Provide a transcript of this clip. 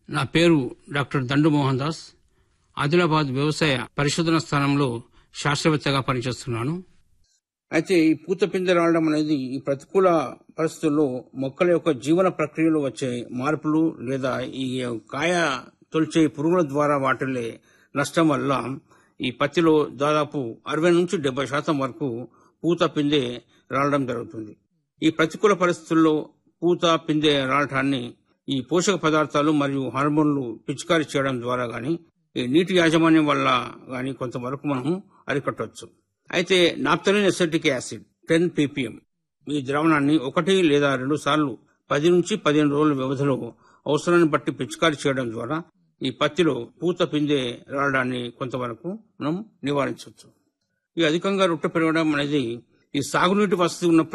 నా పేరు డాక్టర్ దండు మోహన్ దాస్ ఆదిలాబాద్ వ్యవసాయ పరిశోధన స్థానంలో శాస్త్రవేత్తగా పనిచేస్తున్నాను అయితే ఈ పూత పిందె రావడం అనేది ఈ ప్రతికూల పరిస్థితుల్లో మొక్కల యొక్క జీవన ప్రక్రియలో వచ్చే మార్పులు లేదా ఈ కాయ తొలిచే పురుగుల ద్వారా వాటిల్లే నష్టం వల్ల ఈ పత్తిలో దాదాపు అరవై నుంచి డెబ్బై శాతం వరకు పూత పిందె రాలడం జరుగుతుంది ఈ ప్రతికూల పరిస్థితుల్లో పూత పిందె రాలటాన్ని ఈ పోషక పదార్థాలు మరియు హార్మోన్లు పిచికారీ చేయడం ద్వారా గాని ఈ నీటి యాజమాన్యం వల్ల గాని కొంతవరకు మనం అరికట్టవచ్చు అయితే naphthalene acetic acid ten P P M ఈ ద్రావణాన్ని ఒకటి లేదా రెండు సార్లు పది నుంచి పదిహేను రోజుల వ్యవధిలో అవసరాన్ని బట్టి పిచికారీ చేయడం ద్వారా ఈ పత్తిలో పూత పిందె రావడాన్ని కొంతవరకు మనం నివారించవచ్చు ఈ అధికంగా రొట్టె పెరగడం అనేది ఈ సాగునీటి వసతి ఉన్న